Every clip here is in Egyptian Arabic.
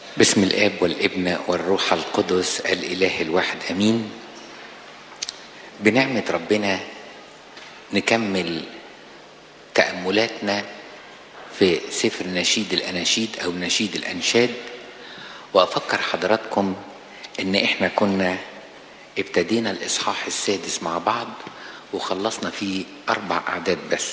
بسم الاب والابن والروح القدس الاله الواحد امين بنعمه ربنا نكمل تاملاتنا في سفر نشيد الاناشيد او نشيد الانشاد وافكر حضراتكم ان احنا كنا ابتدينا الاصحاح السادس مع بعض وخلصنا فيه اربع اعداد بس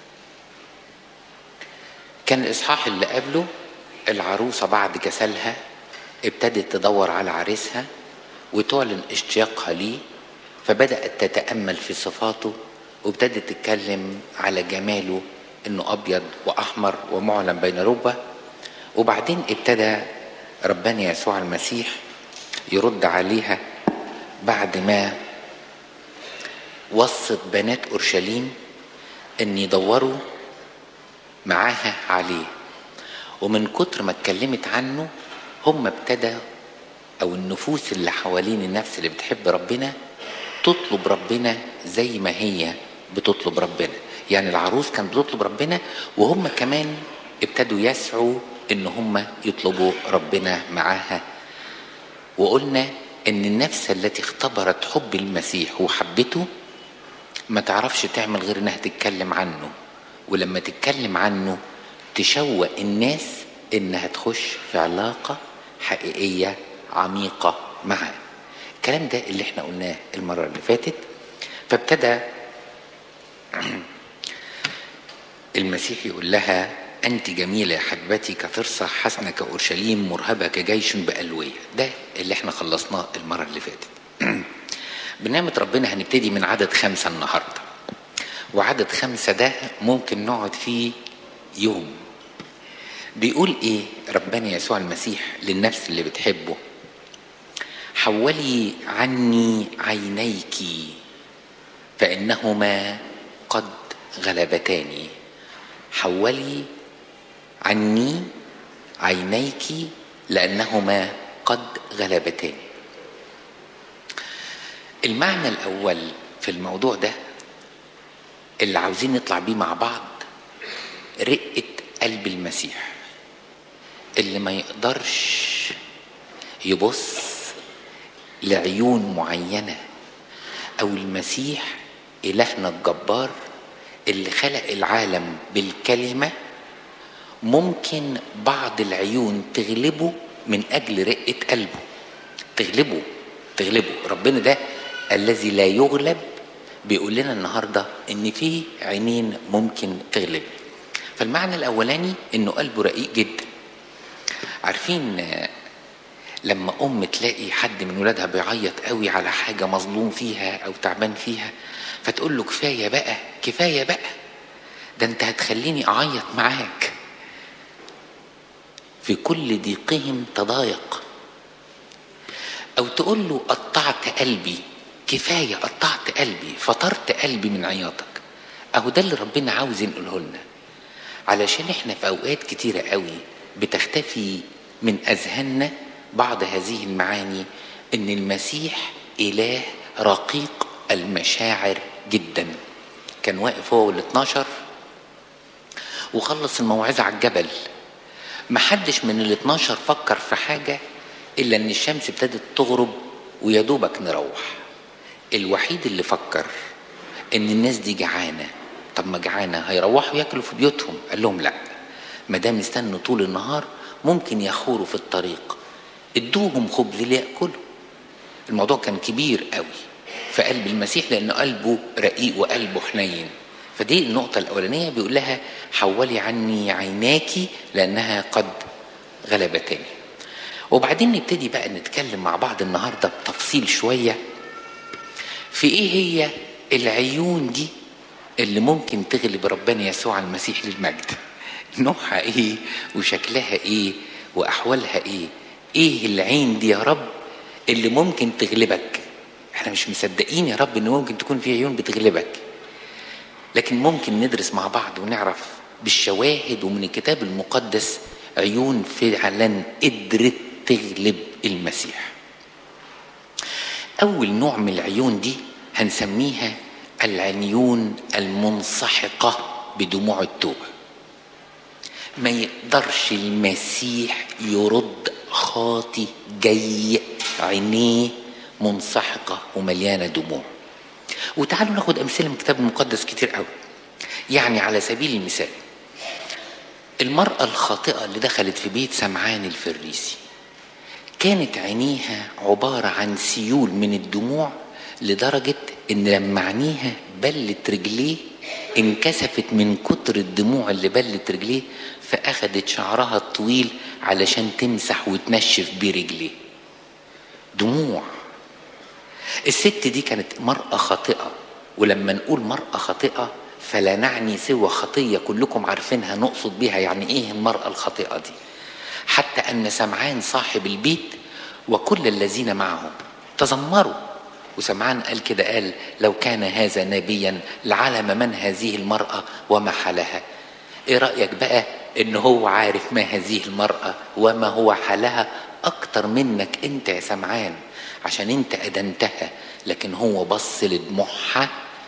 كان الاصحاح اللي قبله العروسه بعد كسلها ابتدت تدور على عريسها وتعلن اشتياقها ليه فبدات تتامل في صفاته وابتدت تتكلم على جماله انه ابيض واحمر ومعلن بين ربه وبعدين ابتدى ربنا يسوع المسيح يرد عليها بعد ما وصت بنات اورشليم ان يدوروا معاها عليه ومن كتر ما اتكلمت عنه هم ابتدى او النفوس اللي حوالين النفس اللي بتحب ربنا تطلب ربنا زي ما هي بتطلب ربنا يعني العروس كانت بتطلب ربنا وهم كمان ابتدوا يسعوا ان هم يطلبوا ربنا معاها وقلنا ان النفس التي اختبرت حب المسيح وحبته ما تعرفش تعمل غير انها تتكلم عنه ولما تتكلم عنه تشوق الناس انها تخش في علاقة حقيقية عميقة معاه الكلام ده اللي احنا قلناه المرة اللي فاتت فابتدى المسيح يقول لها أنت جميلة يا حبيبتي كفرصة حسنة كأورشليم مرهبة كجيش بألوية ده اللي احنا خلصناه المرة اللي فاتت بنعمة ربنا هنبتدي من عدد خمسة النهاردة وعدد خمسة ده ممكن نقعد فيه يوم بيقول ايه ربنا يسوع المسيح للنفس اللي بتحبه حولي عني عينيك فانهما قد غلبتاني حولي عني عينيك لانهما قد غلبتاني المعنى الاول في الموضوع ده اللي عاوزين نطلع بيه مع بعض رقه قلب المسيح اللي ما يقدرش يبص لعيون معينة أو المسيح إلهنا الجبار اللي خلق العالم بالكلمة ممكن بعض العيون تغلبه من أجل رقة قلبه تغلبه تغلبه ربنا ده الذي لا يغلب بيقول لنا النهاردة إن في عينين ممكن تغلب فالمعنى الأولاني إنه قلبه رقيق جدا عارفين لما ام تلاقي حد من ولادها بيعيط قوي على حاجه مظلوم فيها او تعبان فيها فتقول له كفايه بقى كفايه بقى ده انت هتخليني اعيط معاك في كل ضيقهم تضايق او تقول له قطعت قلبي كفايه قطعت قلبي فطرت قلبي من عياطك اهو ده اللي ربنا عاوز ينقله لنا علشان احنا في اوقات كتيره قوي بتختفي من اذهاننا بعض هذه المعاني ان المسيح اله رقيق المشاعر جدا كان واقف هو وال 12 وخلص الموعظه على الجبل محدش من ال 12 فكر في حاجه الا ان الشمس ابتدت تغرب ويا دوبك نروح الوحيد اللي فكر ان الناس دي جعانه طب ما جعانه هيروحوا ياكلوا في بيوتهم قال لهم لا ما دام استنوا طول النهار ممكن يخوروا في الطريق ادوهم خبز ليأكلوا الموضوع كان كبير قوي في قلب المسيح لأن قلبه رقيق وقلبه حنين فدي النقطة الأولانية بيقول لها حولي عني عيناك لأنها قد غلبتني وبعدين نبتدي بقى نتكلم مع بعض النهاردة بتفصيل شوية في إيه هي العيون دي اللي ممكن تغلب ربنا يسوع المسيح للمجد نوعها ايه وشكلها ايه واحوالها ايه ايه العين دي يا رب اللي ممكن تغلبك احنا مش مصدقين يا رب ان ممكن تكون في عيون بتغلبك لكن ممكن ندرس مع بعض ونعرف بالشواهد ومن الكتاب المقدس عيون فعلا قدرت تغلب المسيح اول نوع من العيون دي هنسميها العيون المنسحقه بدموع التوبه ما يقدرش المسيح يرد خاطي جاي عينيه منسحقة ومليانة دموع وتعالوا ناخد أمثلة من الكتاب المقدس كتير قوي يعني على سبيل المثال المرأة الخاطئة اللي دخلت في بيت سمعان الفريسي كانت عينيها عبارة عن سيول من الدموع لدرجة إن لما عينيها بلت رجليه انكسفت من كتر الدموع اللي بلت رجليه فأخدت شعرها الطويل علشان تمسح وتنشف بيه رجليه دموع الست دي كانت مرأة خاطئة ولما نقول مرأة خاطئة فلا نعني سوى خطية كلكم عارفينها نقصد بها يعني ايه المرأة الخاطئة دي حتى أن سمعان صاحب البيت وكل الذين معه تذمروا وسمعان قال كده قال لو كان هذا نبيا لعلم من هذه المرأة وما حالها ايه رأيك بقى ان هو عارف ما هذه المرأة وما هو حالها اكتر منك انت يا سمعان عشان انت ادنتها لكن هو بص لدموعها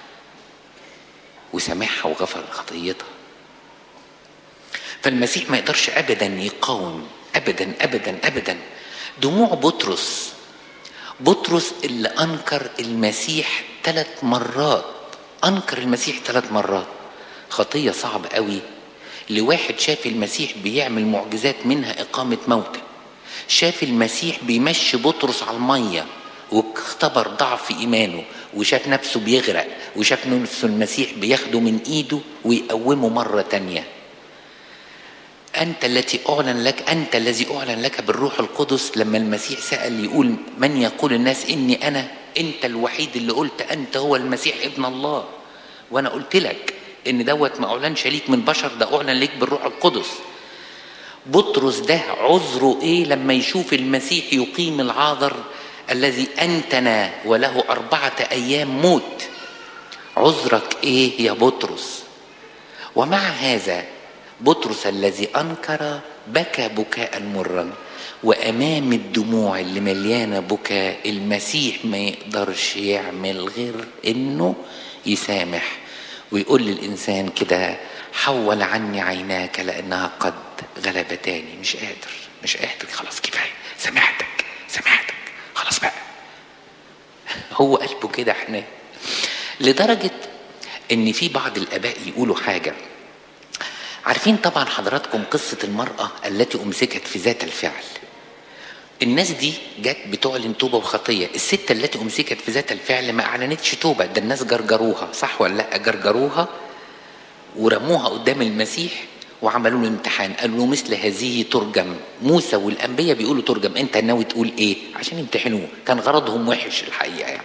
وسامحها وغفر خطيتها فالمسيح ما يقدرش ابدا يقاوم ابدا ابدا ابدا دموع بطرس بطرس اللي انكر المسيح ثلاث مرات انكر المسيح ثلاث مرات خطيه صعبه قوي لواحد شاف المسيح بيعمل معجزات منها اقامه موتى شاف المسيح بيمشي بطرس على الميه واختبر ضعف ايمانه وشاف نفسه بيغرق وشاف نفسه المسيح بياخده من ايده ويقومه مره تانيه أنت التي أعلن لك أنت الذي أعلن لك بالروح القدس لما المسيح سأل يقول من يقول الناس إني أنا أنت الوحيد اللي قلت أنت هو المسيح ابن الله وأنا قلت لك إن دوت ما أعلنش ليك من بشر ده أعلن ليك بالروح القدس بطرس ده عذره إيه لما يشوف المسيح يقيم العاذر الذي أنتنا وله أربعة أيام موت عذرك إيه يا بطرس ومع هذا بطرس الذي انكر بكى بكاء مرا وامام الدموع اللي مليانه بكاء المسيح ما يقدرش يعمل غير انه يسامح ويقول للانسان كده حول عني عيناك لانها قد غلبتاني مش قادر مش قادر خلاص كفايه سامحتك سامحتك خلاص بقى هو قلبه كده احنا لدرجه ان في بعض الاباء يقولوا حاجه عارفين طبعا حضراتكم قصة المرأة التي أمسكت في ذات الفعل الناس دي جت بتعلن توبة وخطية الست التي أمسكت في ذات الفعل ما أعلنتش توبة ده الناس جرجروها صح ولا لا جرجروها ورموها قدام المسيح وعملوا له امتحان قالوا له مثل هذه ترجم موسى والأنبياء بيقولوا ترجم أنت ناوي تقول إيه عشان يمتحنوه كان غرضهم وحش الحقيقة يعني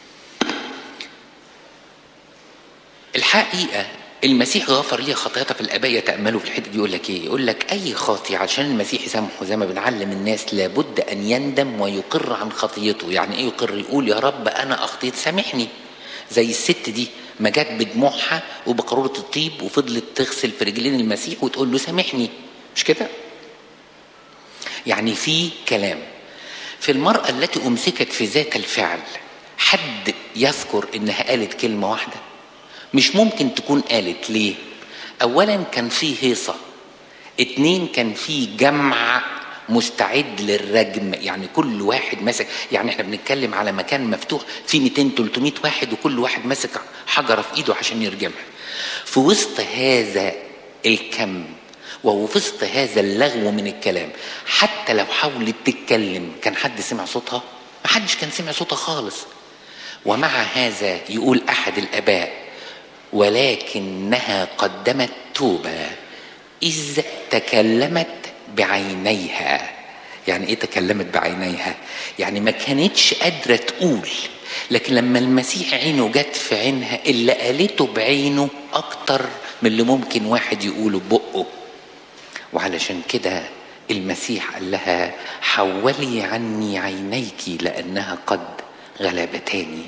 الحقيقة المسيح غفر لي خطاياته في الاباء يتاملوا في الحته دي يقول لك ايه؟ يقول لك اي خاطي عشان المسيح يسامحه زي ما بنعلم الناس لابد ان يندم ويقر عن خطيته، يعني ايه يقر؟ يقول يا رب انا اخطيت سامحني. زي الست دي ما جت بدموعها وبقارورة الطيب وفضلت تغسل في رجلين المسيح وتقول له سامحني مش كده؟ يعني في كلام في المرأة التي أمسكت في ذات الفعل حد يذكر إنها قالت كلمة واحدة مش ممكن تكون قالت ليه اولا كان في هيصه اتنين كان في جمع مستعد للرجم يعني كل واحد ماسك يعني احنا بنتكلم على مكان مفتوح فيه 200 300 واحد وكل واحد ماسك حجره في ايده عشان يرجمها في وسط هذا الكم وفي وسط هذا اللغو من الكلام حتى لو حاولت تتكلم كان حد سمع صوتها ما حدش كان سمع صوتها خالص ومع هذا يقول احد الاباء ولكنها قدمت توبة إذ تكلمت بعينيها يعني إيه تكلمت بعينيها يعني ما كانتش قادرة تقول لكن لما المسيح عينه جت في عينها اللي قالته بعينه أكتر من اللي ممكن واحد يقوله ببقه وعلشان كده المسيح قال لها حولي عني عينيك لأنها قد غلبتاني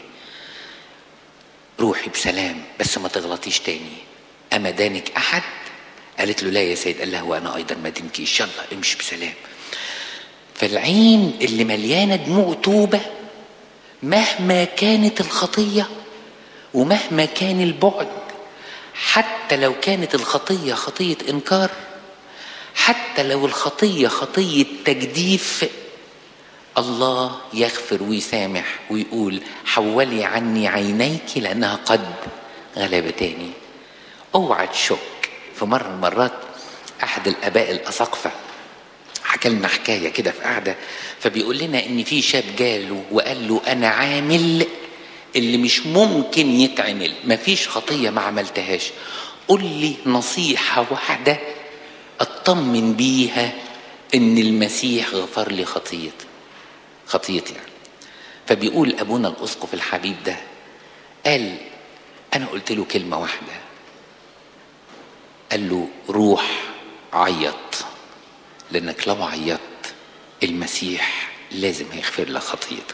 روحي بسلام بس ما تغلطيش تاني أما دانك أحد قالت له لا يا سيد قال لها وأنا أيضا ما دينكيش يلا امشي بسلام فالعين اللي مليانة دموع توبة مهما كانت الخطية ومهما كان البعد حتى لو كانت الخطية خطية إنكار حتى لو الخطيه خطيه تجديف الله يغفر ويسامح ويقول حولي عني عينيك لانها قد غلبتاني اوعى تشك في مره من المرات احد الاباء الاساقفه حكى لنا حكايه كده في قعده فبيقول لنا ان في شاب جاله وقال له انا عامل اللي مش ممكن يتعمل مفيش خطيه ما عملتهاش قل لي نصيحه واحده اطمن بيها ان المسيح غفر لي خطيتي خطيتي يعني فبيقول ابونا الاسقف الحبيب ده قال انا قلت له كلمه واحده قال له روح عيط لانك لو عيطت المسيح لازم هيغفر لك خطيتك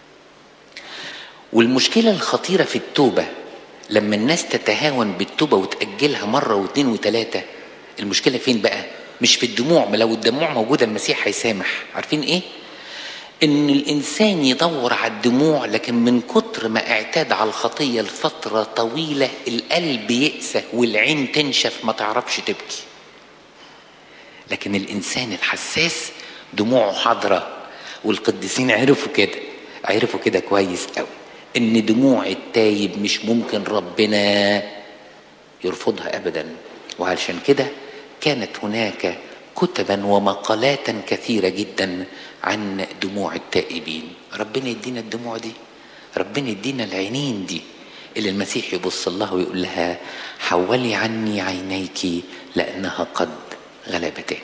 والمشكله الخطيره في التوبه لما الناس تتهاون بالتوبه وتاجلها مره واثنين وثلاثه المشكله فين بقى مش في الدموع ما لو الدموع موجوده المسيح هيسامح عارفين ايه ان الانسان يدور على الدموع لكن من كتر ما اعتاد على الخطيه لفتره طويله القلب يأسى والعين تنشف ما تعرفش تبكي لكن الانسان الحساس دموعه حاضره والقديسين عرفوا كده عرفوا كده كويس قوي ان دموع التايب مش ممكن ربنا يرفضها ابدا وعلشان كده كانت هناك كتبا ومقالات كثيره جدا عن دموع التائبين ربنا يدينا الدموع دي ربنا يدينا العينين دي اللي المسيح يبص الله ويقول لها حولي عني عينيك لانها قد غلبتان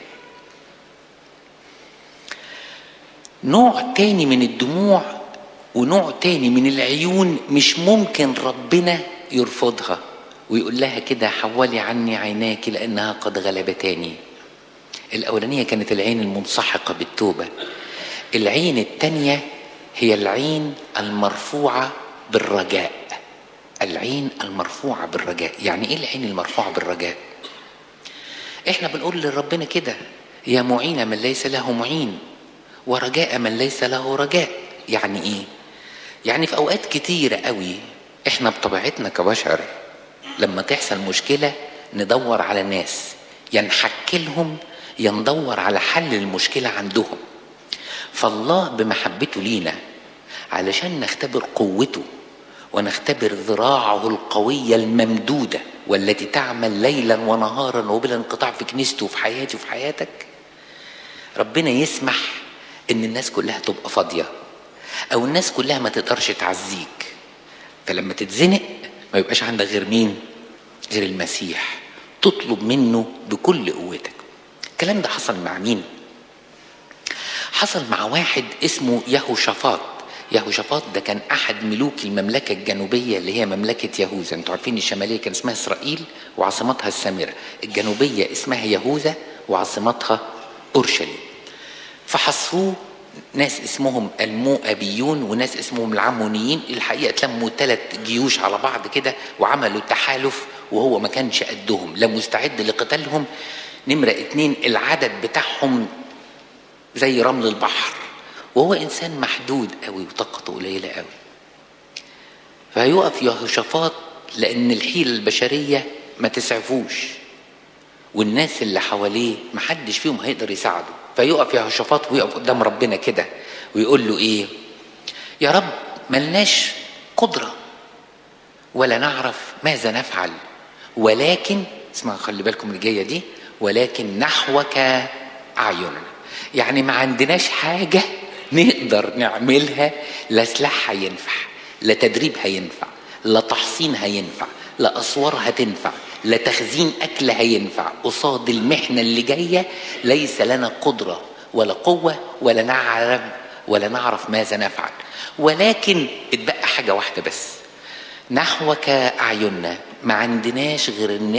نوع تاني من الدموع ونوع تاني من العيون مش ممكن ربنا يرفضها ويقول لها كده حولي عني عيناك لانها قد غلبتاني الاولانيه كانت العين المنسحقه بالتوبه العين التانيه هي العين المرفوعه بالرجاء العين المرفوعه بالرجاء يعني ايه العين المرفوعه بالرجاء احنا بنقول لربنا كده يا معين من ليس له معين ورجاء من ليس له رجاء يعني ايه يعني في اوقات كتيره قوي احنا بطبيعتنا كبشر لما تحصل مشكله ندور على ناس يا نحكي لهم يا ندور على حل المشكله عندهم فالله بمحبته لينا علشان نختبر قوته ونختبر ذراعه القويه الممدوده والتي تعمل ليلا ونهارا وبلا انقطاع في كنيسته وفي حياتي وفي حياتك ربنا يسمح ان الناس كلها تبقى فاضيه او الناس كلها ما تقدرش تعزيك فلما تتزنق ما يبقاش عندك غير مين غير المسيح تطلب منه بكل قوتك الكلام ده حصل مع مين حصل مع واحد اسمه يهوشافاط يهوشافاط ده كان احد ملوك المملكه الجنوبيه اللي هي مملكه يهوذا انتوا عارفين الشماليه كان اسمها اسرائيل وعاصمتها السامره الجنوبيه اسمها يهوذا وعاصمتها اورشليم فحصروه ناس اسمهم المؤبيون وناس اسمهم العمونيين الحقيقه اتلموا ثلاث جيوش على بعض كده وعملوا تحالف وهو ما كانش قدهم لا مستعد لقتالهم نمره اتنين العدد بتاعهم زي رمل البحر وهو انسان محدود قوي وطاقته قليله قوي فهيقف يهوشافاط لان الحيله البشريه ما تسعفوش والناس اللي حواليه محدش فيهم هيقدر يساعده فيقف يهوشافاط ويقف قدام ربنا كده ويقول له ايه يا رب ملناش قدره ولا نعرف ماذا نفعل ولكن اسمع خلي بالكم اللي جايه دي ولكن نحوك اعيننا يعني ما عندناش حاجه نقدر نعملها لا سلاح هينفع لا تدريب هينفع لا تحصين هينفع لا اسوار هتنفع لا تخزين اكل هينفع قصاد المحنه اللي جايه ليس لنا قدره ولا قوه ولا نعرف ولا نعرف ماذا نفعل ولكن اتبقى حاجه واحده بس نحوك اعيننا ما عندناش غير ان